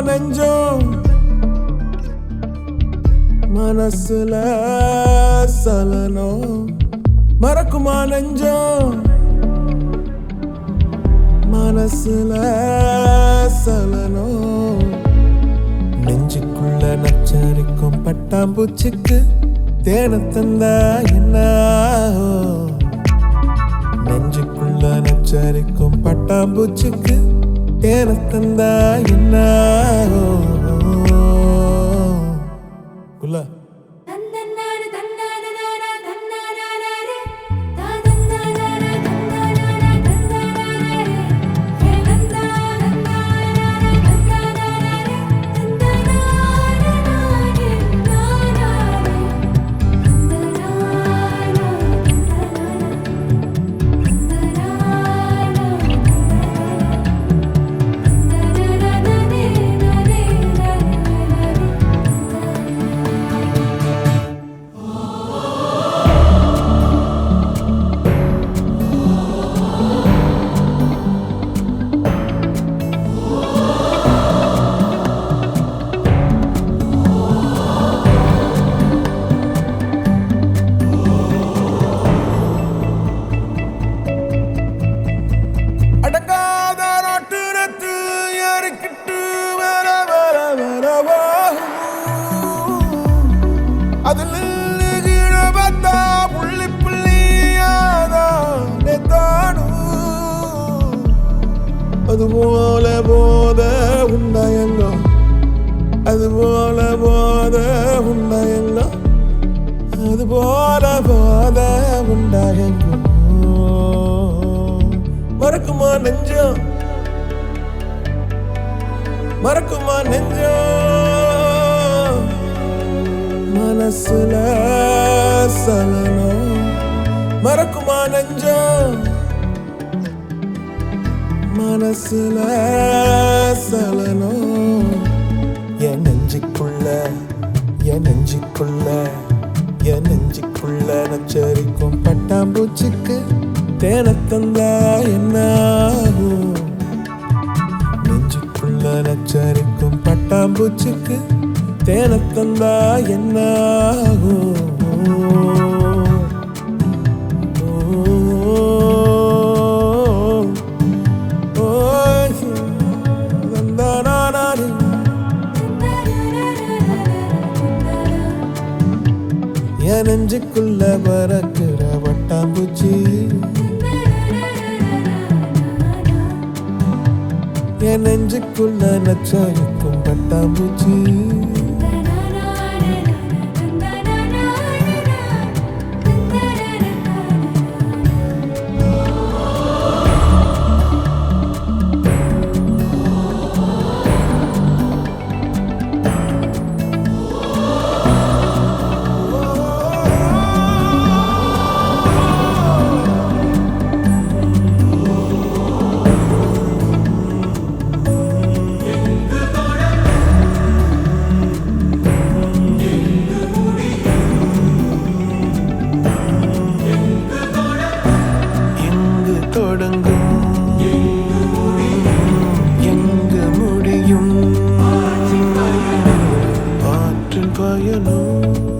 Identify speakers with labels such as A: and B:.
A: நெஞ்சம் மனசுல சலனம் மறக்குமா நெஞ்சம் மனசுல சலனம் நெஞ்சுக்குள்ள நச்சரிக்கும் பட்டாம்பூச்சிக்கு தேன தந்தா என்ன ஆகும்? நெஞ்சுக்குள்ள நச்சரிக்கும் பட்டாம்பூச்சிக்கு தேன தந்தா என்ன ஆகும்? குள்ள
B: தந்தன்னாரு தன்னானனானா தன்னானானாரே தாதன்னானானா தன்னானானா தன்னானானாரே ஹே தன்னானானானா தன்னானானாரே தன்னானானானாரே நானாரே தன்னானானா தன்னானானாரே நானே நானே
A: அடங்காத நாட்டுரத்து ஏறிக்கிட்டு வர வர வரவா அதில் கீழ பார்த்தா புள்ளி புள்ளியாதான் தானும் அதுபோல போத உண்டாயங்க அதுபோல போத உண்டாயங்க அதுபோல போத உண்டாயங்க மறக்குமா நெஞ்சம் மறக்குமா நெஞ்சம் மனசுல சலனம் மறக்குமா நெஞ்சம் மனசுல சலனம் என் நெஞ்சுக்குள்ள என் நெஞ்சுக்குள்ள என் நெஞ்சுக்குள்ள நச்சரிக்கும் பட்டாம்பூச்சிக்கு தேன தந்தா என்ன ஆகும்? நெஞ்சுக்குள்ள நச்சரிக்கும் பட்டாம்பூச்சிக்கு தேன தந்தா என்ன ஆகும்? ஓ, ஓ, தந்தானானாரி. என் நெஞ்சுக்குள்ள பறக்கிற வட்டாம்பூச்சி என் நெஞ்சுக்குள்ள நச்சரிக்கும் பட்டாம்பூச்சி எங்கு தொடங்கும் எங்கு முடியும் ஆற்றின் பயணம்